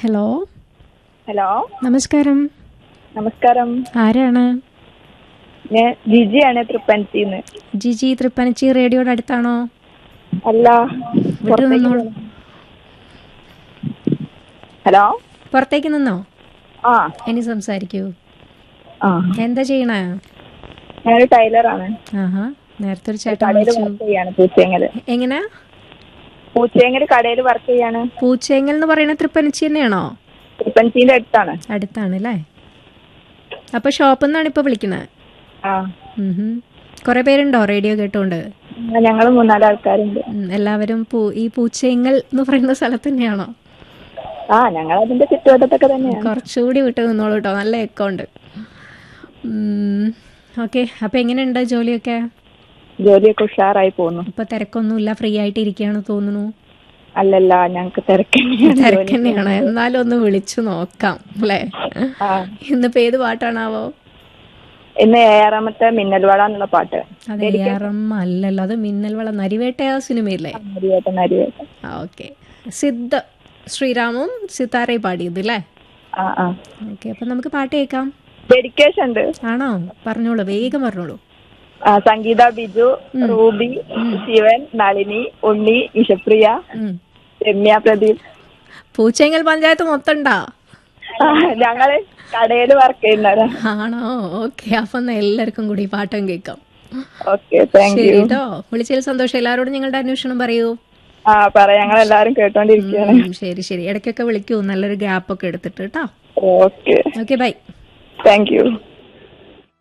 Hello hello നമസ്കാരം നമസ്കാരം ആരാണ് ഞാൻ ജിജിയാണ് തൃപ്പൻസിന്ന് ജിജി തൃപ്പനച്ചി റേഡിയോയുടെ അടുത്താണോ അല്ല വിട്ടു പുറത്തേക്ക് നിന്നോളൂ പോണം. ഹലോ പുറത്തേക്ക് നിന്നോ ആ ഇനി സംസാരിക്കൂ ആ എന്താ ചെയ്യണേ ഞാനൊരു ടൈലറാണ് ആഹാ നേരത്തെ ഒരു ചേട്ടൻ കടയിൽ വിളിച്ചു വർക്ക് ചെയ്യാണ് പൂച്ചേങ്ങല് എങ്ങനെ പൂച്ചേങ്ങല് കടയിൽ വർക്ക് ചെയ്യാണ് പൂച്ചേങ്ങൽ എന്ന് പറയുന്ന തൃപ്പനച്ചി തന്നെയാണോ തൃപ്പൻസിന്റെ അടുത്താണ് അടുത്താണ് അല്ലേ അപ്പൊ ഷോപ്പിൽ നിന്നാണ് ഇപ്പൊ വിളിക്കണേ ആ കുറെ പേരുണ്ടോ റേഡിയോ കേട്ടോണ്ട് ഞങ്ങൾ മൂന്നാല് ആൾക്കാരുണ്ട് ഉം, എല്ലാവരും പൂ- ഈ പൂച്ചേങ്ങൽ എന്ന് പറയുന്ന സ്ഥലത്ത് തന്നെയാണോ ആ ഞങ്ങൾ അതിന്റെ ചുറ്റുവട്ടത്തൊക്കെ തന്നെയാണ് കുറച്ചുകൂടി വിട്ട് നിന്നോളൂ കേട്ടോ നല്ല എക്കോണ്ട് ഓക്കെ അപ്പൊ എങ്ങനെയുണ്ട് ജോലിയൊക്കെ ജോലിയൊക്കെ ഉഷാറായി പോകുന്നു ഇപ്പൊ തിരക്കൊന്നുമില്ല ഫ്രീ ആയിട്ട് ഇരിക്കുകയാണ് തോന്നുന്നു അല്ലല്ല ഞങ്ങക്ക് തിരക്കന്നെയാണ് ജോലി. തിരക്ക് തന്നെയാണ് എന്നാലും ഒന്ന് വിളിച്ചു നോക്കാം അല്ലേ ആ ഇന്നിപ്പോ ഏത് പാട്ടാണാവോ ഇന്ന് ഏഴാമത്തെ മിന്നൽവാള എന്നുള്ള പാട്ട് അത് ഏറം അല്ലല്ലോ അത് മിന്നൽ വള നരിവേട്ട ആ സിനിമയില്ലേ നരിവേട്ടൻ നരിവേട്ടൻ ആ ഓക്കെ സിദ്ധ ശ്രീരാമും സിത്താരയും പാടിയത് അല്ലേ ആ ആ ഓക്കെ അപ്പൊ നമുക്ക് പാട്ട് കേൾക്കാം ഡെഡിക്കേഷൻ ഉണ്ട് ആണോ പറഞ്ഞോളൂ വേഗം പറഞ്ഞോളൂ ആ, സംഗീത ബിജു റൂബി ശിവൻ നളിനി ഉണ്ണി വിഷപ്രിയ ഉം. രമ്യ പ്രദീപ് പൂച്ചെങ്കൽ പഞ്ചായത്ത് മൊത്തം ഉണ്ടാ ആ, ഞങ്ങള് കടയിൽ വർക്ക് ചെയ്യുന്നവരാ ആണോ ഓക്കെ അപ്പൊ എന്നാ എല്ലാവർക്കും കൂടി ഈ പാട്ടും കേൾക്കാം ഓക്കെ താങ്ക് ശരി യു കേട്ടോ വിളിച്ചതിൽ സന്തോഷം എല്ലാവരോടും ഞങ്ങളുടെ അന്വേഷണം പറയൂ ആ പറ ഞങ്ങൾ എല്ലാരും കേട്ടോണ്ടിരിക്കുകയാണ് ഉം, ശരി ശരി ഇടയ്ക്കൊക്കെ വിളിക്കൂ നല്ലൊരു ഗ്യാപ്പ് ഒക്കെ എടുത്തിട്ട് കേട്ടോ okay okay bye thank U